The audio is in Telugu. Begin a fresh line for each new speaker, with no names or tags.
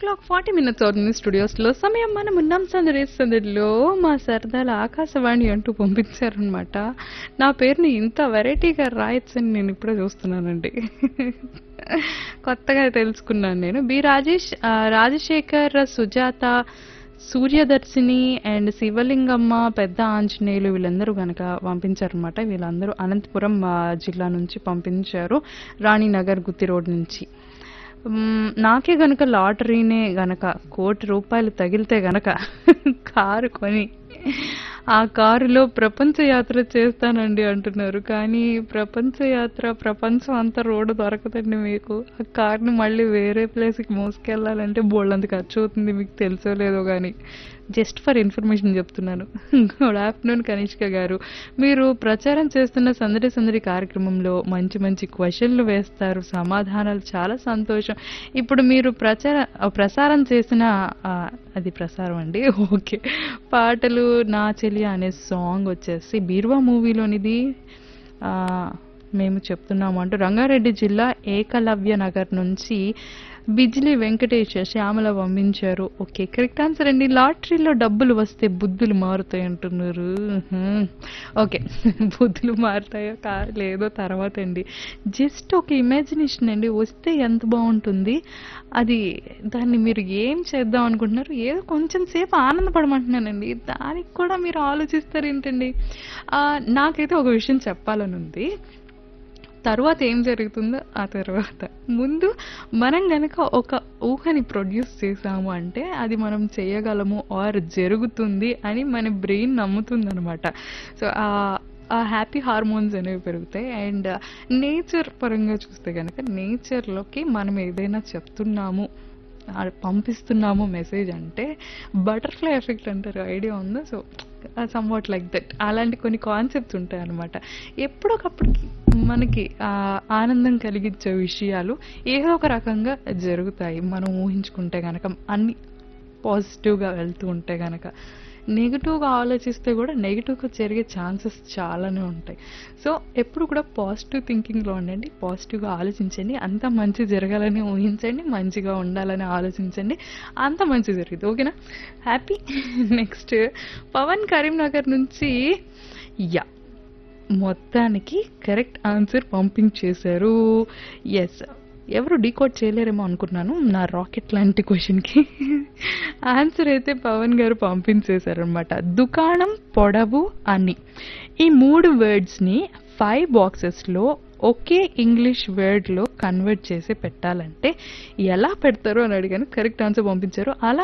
క్లాక్ ఫార్టీ మినిట్స్ అవుతుంది స్టూడియోస్లో సమయం మనం ఉన్నాం సందడి సందడిలో మా సరదాల ఆకాశవాణి అంటూ పంపించారనమాట నా పేరుని ఇంత వెరైటీగా రాయొచ్చని నేను ఇప్పుడే చూస్తున్నానండి కొత్తగా తెలుసుకున్నాను నేను బి రాజేష్ ఆ, రాజశేఖర్ సుజాత సూర్యదర్శిని అండ్ శివలింగమ్మ పెద్ద ఆంజనేయులు వీళ్ళందరూ గనక పంపించారనమాట వీళ్ళందరూ అనంతపురం ఆ, జిల్లా నుంచి పంపించారు రాణినగర్ గుత్తి రోడ్ నుంచి మ్మ్, నాకే గనక లాటరీనే గనక కోటి రూపాయలు తగిలితే గనక కారు కొని ఆ కారులో ప్రపంచ యాత్ర చేస్తానండి అంటున్నారు కానీ ప్రపంచ యాత్ర ప్రపంచం అంతా రోడ్డు దొరకదండి మీకు ఆ కార్ని మళ్ళీ వేరే ప్లేస్కి మోసుకెళ్ళాలంటే బోల్డంత ఖర్చు అవుతుంది మీకు తెలుసో లేదో కానీ జస్ట్ ఫర్ ఇన్ఫర్మేషన్ చెప్తున్నాను గుడ్ ఆఫ్టర్నూన్ కనిష్క గారు మీరు ప్రచారం చేస్తున్న సందడి సందడి కార్యక్రమంలో మంచి మంచి క్వశ్చన్లు వేస్తారు సమాధానాలు చాలా సంతోషం ఇప్పుడు మీరు ప్రచార ప్రసారం చేసిన ఆ, అది ప్రసారం అండి ఓకే పాటలు నా చెలియ అనే సాంగ్ వచ్చేసి బీర్వా మూవీలోనిది ఆ, మేము చెప్తున్నాము అంటూ రంగారెడ్డి జిల్లా ఏకలవ్య నగర్ నుంచి బిజ్లీ వెంకటేష్ శ్యామల పంపించారు ఓకే కరెక్ట్ ఆన్సర్ అండి లాటరీలో డబ్బులు వస్తే బుద్ధులు మారుతాయి అంటున్నారు హ్మ్. ఓకే బుద్ధులు మారుతాయో కా లేదో తర్వాత అండి జస్ట్ ఒక ఇమాజినేషన్ అండి వస్తే ఎంత బాగుంటుంది అది దాన్ని మీరు ఏం చేద్దాం అనుకుంటున్నారు ఏదో కొంచెం సేపు ఆనందపడమంటున్నానండి దానికి కూడా మీరు ఆలోచిస్తారు ఏంటండి ఆ, నాకైతే ఒక విషయం చెప్పాలని ఉంది తర్వాత ఏం జరుగుతుందో ఆ తర్వాత ముందు మనం గనక ఒక ఊహని ప్రొడ్యూస్ చేసాము అంటే అది మనం చేయగలము ఆర్ జరుగుతుంది అని మన బ్రెయిన్ నమ్ముతుంది అనమాట సో ఆ హ్యాపీ హార్మోన్స్ అనేవి పెరుగుతాయి అండ్ నేచర్ పరంగా చూస్తే కనుక నేచర్లోకి మనం ఏదైనా చెప్తున్నాము ఆ పంపిస్తున్నాము మెసేజ్ అంటే బటర్ఫ్లై ఎఫెక్ట్ అంటారు ఐడియా ఉందా సో సమ్వాట్ లైక్ దట్ అలాంటి కొన్ని కాన్సెప్ట్స్ ఉంటాయి అనమాట ఎప్పటికప్పటికి మనకి ఆ ఆనందం కలిగించే విషయాలు ఏదో ఒక రకంగా జరుగుతాయి మనం ఊహించుకుంటే గనక అన్ని పాజిటివ్గా వెళ్తూ ఉంటే గనక నెగిటివ్గా ఆలోచిస్తే కూడా నెగిటివ్గా జరిగే ఛాన్సెస్ చాలానే ఉంటాయి సో ఎప్పుడు కూడా పాజిటివ్ థింకింగ్లో ఉండండి పాజిటివ్గా ఆలోచించండి అంత మంచి జరగాలని ఊహించండి మంచిగా ఉండాలని ఆలోచించండి అంత మంచి జరిగింది ఓకేనా హ్యాపీ నెక్స్ట్ పవన్ కరీంనగర్ నుంచి యా మొత్తానికి కరెక్ట్ ఆన్సర్ పంపించేశారు ఎస్ ఎవరు డీకోడ్ చేయలేరేమో అనుకున్నాను నా రాకెట్ లాంటి క్వశ్చన్కి ఆన్సర్ అయితే పవన్ గారు పంపించేశారనమాట దుకాణం పొడవు అని ఈ మూడు వర్డ్స్ని ఫైవ్ బాక్సెస్లో ఒకే ఇంగ్లీష్ వర్డ్లో కన్వర్ట్ చేసి పెట్టాలంటే ఎలా పెడతారో అని అడిగాను కరెక్ట్ ఆన్సర్ పంపించారు అలా